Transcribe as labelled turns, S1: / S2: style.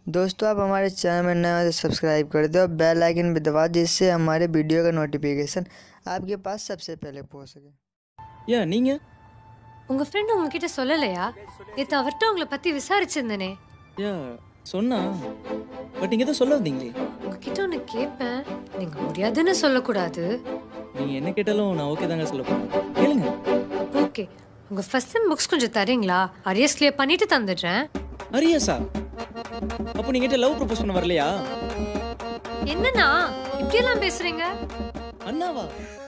S1: दोस्तों आप हमारे चैनल में नए हो तो सब्सक्राइब कर दो और बेल आइकन भी दबा जिससे हमारे वीडियो का नोटिफिकेशन आपके पास सबसे पहले पहुंच सके
S2: ஏன் நீங்க
S3: உங்க ஃப்ரெண்ட் உங்ககிட்ட சொல்லலையா நேத்து அவர்கிட்ட உங்களை பத்தி விசாரிச்சிருந்தனே
S2: ஏன் சொன்னா பட் நீங்க எதுவும் சொல்ல வந்தீங்களே
S3: உங்ககிட்ட ஒன்று கேட்பேன் நீங்க முடியாதுன்னு சொல்லக்கூடாது
S2: நீங்க என்ன கேட்டாலும் நான் ஓகே தாங்க சொல்ல போறேன் கேளுங்க
S3: ஓகே உங்க ஃபர்ஸ்ட் செம் புக்ஸ் கொஞ்சம் தரீங்களா அரியர்ஸ் கிளியர் பண்ணிட்டு தந்துடுறேன்
S2: அரியாசா அப்போ நீங்க கிட்ட லவ் ப்ரப்போஸ் பண்ண வரலையா
S3: என்னண்ணா இப்படியெல்லாம் பேசுறீங்க
S2: அண்ணாவா